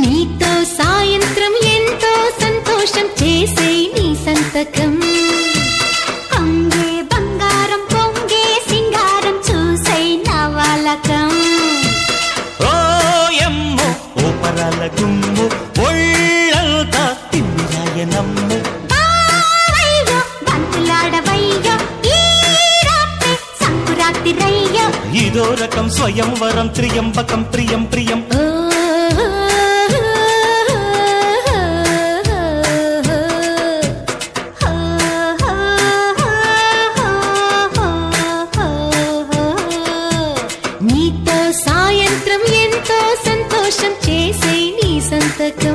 నీతో సాయంత్రం ఎంతో సంతోషం చేసే నీ సంతకం పొంగే బంగారం పొంగే సింగారం చూసే నవలకం ఓ ఎమ్ము ఓ పరాల గుమ్ము ఒళ్ళంతా తిమ్మిరాయ నమ్ము బావయ్యో, బంతులాడవయ్యో, ఈ రాత్రి సంకురాత్రిరయ్యో. ఇదో రకం స్వయంవరం త్రియంబకం ప్రియం ప్రియం ఓ నీతో సాయంత్రం ఎంతో సంతోషం చేసే నీ సంతకం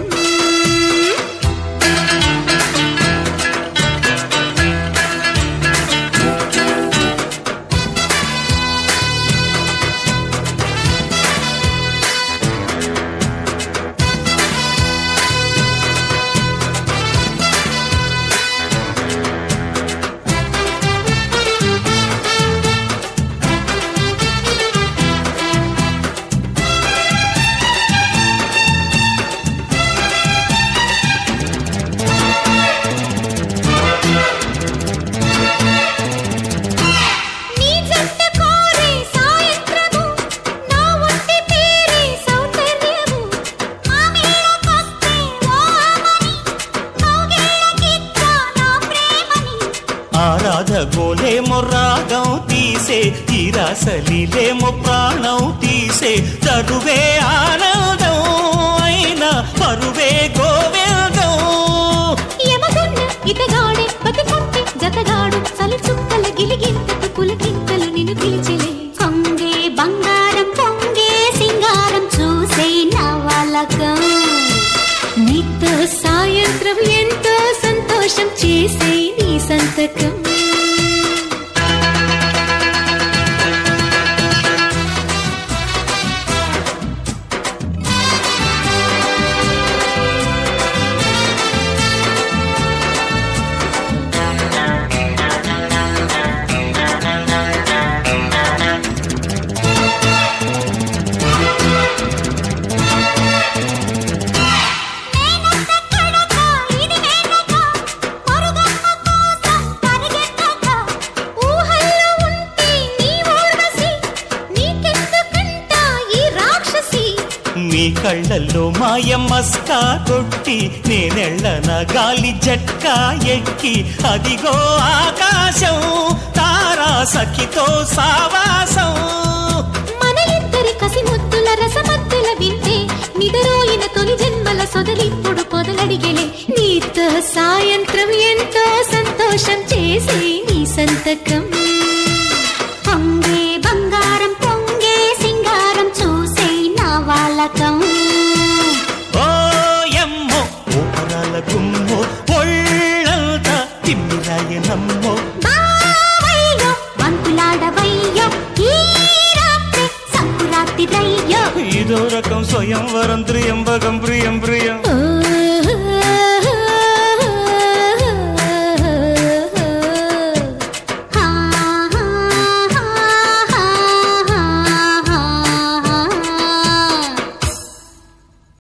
నీ జంట కోరే సాయంత్రము నా ఒంటి పేరే సౌందర్యము మా మేడకొస్తే ఓ ఆమని కౌగిళ్ళకిచ్చా నా ప్రేమని ఆరాధ గోలేమో రాగం తీసే ఈ రాసలీలేమో ప్రాణం తీసే చదువే ఆనందం అయినా పరువే గోవిందం యమగున్న ఇతగాడే బతుకుంటే జతగాడు చలి చుక్కల గిలిగింతకు పులకింతలు నిన్ను పిలిచెలే పొంగే బంగారం పొంగే సింగారం చూసే నవలకం నీతో సాయంత్రం ఎంతో సంతోషం చేసే నీ సంతకం మీ కళ్ళల్లో మాయమ్మస్కా కొట్టి నేనెళ్ళన గాలి జట్కా ఎక్కి అదిగో ఆకాశం తారా సఖితో సావాసం మన ఇద్దరి కసి ముద్దుల రసమద్దుల వింటే నిదరోయిన తొలి జన్మల సొదలిప్పుడు పొదలడిగెలే నీతో సాయంత్రం ఎంతో సంతోషం చేసే నీ సంతకం పొంగే బంగారం పొంగే సింగారం చూసే నా వాళ్ళకం ఓ ఎమ్మో ఓ పరాల గుమ్మో ఒళ్ళంతా తిమ్మిరాయ నమ్మో బావయ్యో వంతులాడవయ్యో ఈ రాత్రి సంకురాత్రిరయ్యో ఇదో రకం స్వయంవరం త్రియంబకం ప్రియం ప్రియం ఓ